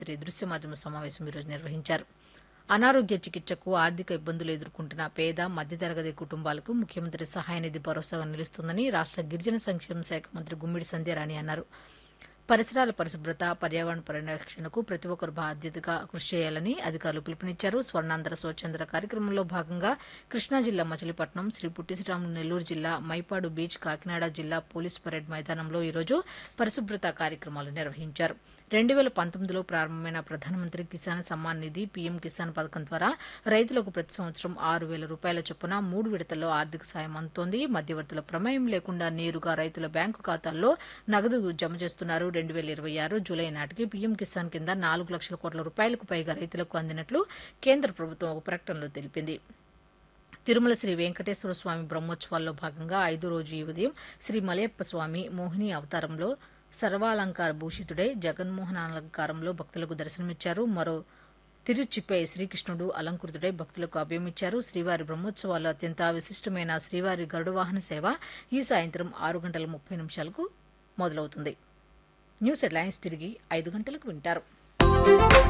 మంత్రి దృశ్య మాధ్యమ సమావేశం ఈరోజు నిర్వహించారు అనారోగ్య చికిత్సకు ఆర్థిక ఇబ్బందులు ఎదుర్కొంటున్న పేద మధ్యతరగతి కుటుంబాలకు ముఖ్యమంత్రి సహాయ నిధి భరోసాగా నిలుస్తుందని రాష్ట్ర గిరిజన సంక్షేమ శాఖ మంత్రి గుమ్మిడి సంధ్యారాణి అన్నారు పరిసరాల పరిశుభ్రత పర్యావరణ పరిరక్షణకు ప్రతి ఒక్కరు బాధ్యతగా కృషి చేయాలని అధికారులు పిలుపునిచ్చారు స్వర్ణాంధ్ర స్వచ్ఛంద్ర కార్యక్రమంలో భాగంగా కృష్ణా జిల్లా మచిలీపట్నం శ్రీ పుట్టి శ్రీరాములు నెల్లూరు జిల్లా మైపాడు బీచ్ కాకినాడ జిల్లా పోలీస్ పరేడ్ మైదానంలో ఈరోజు పరిశుభ్రత కార్యక్రమాలు నిర్వహించారు రెండు వేల పంతొమ్మిదిలో ప్రారంభమైన ప్రధానమంత్రి కిసాన్ సమ్మాన్ నిధి పీఎం కిసాన్ పథకం ద్వారా రైతులకు ప్రతి సంవత్సరం ఆరు వేల రూపాయల చొప్పున మూడు విడతల్లో ఆర్థిక సాయం అందుతోంది మధ్యవర్తుల ప్రమేయం లేకుండా నేరుగా రైతుల బ్యాంకు ఖాతాల్లో నగదు జమ చేస్తున్నారు రెండు వేల ఇరవై ఆరు జూలై నాటికి పీఎం కిసాన్ కింద నాలుగు లక్షల కోట్ల రూపాయలకు పైగా రైతులకు అందినట్లు కేంద్ర ప్రభుత్వం ఒక ప్రకటనలో తెలిపింది తిరుమల శ్రీ వెంకటేశ్వర స్వామి బ్రహ్మోత్సవాల్లో భాగంగా ఐదో రోజు ఈ ఉదయం శ్రీ మలయప్ప స్వామి మోహిని అవతారంలో సర్వాలంకార భూషితుడై జగన్మోహన అలంకారంలో భక్తులకు దర్శనమిచ్చారు మరో తిరుచిపై శ్రీకృష్ణుడు అలంకృతుడై భక్తులకు అభయమిచ్చారు శ్రీవారి బ్రహ్మోత్సవాల్లో అత్యంత విశిష్టమైన శ్రీవారి గరుడ వాహన సేవ ఈ సాయంత్రం ఆరు గంటల ముప్పై నిమిషాలకు మొదలవుతుంది న్యూస్ హెడ్లైన్స్ తిరిగి ఐదు గంటలకు వింటారు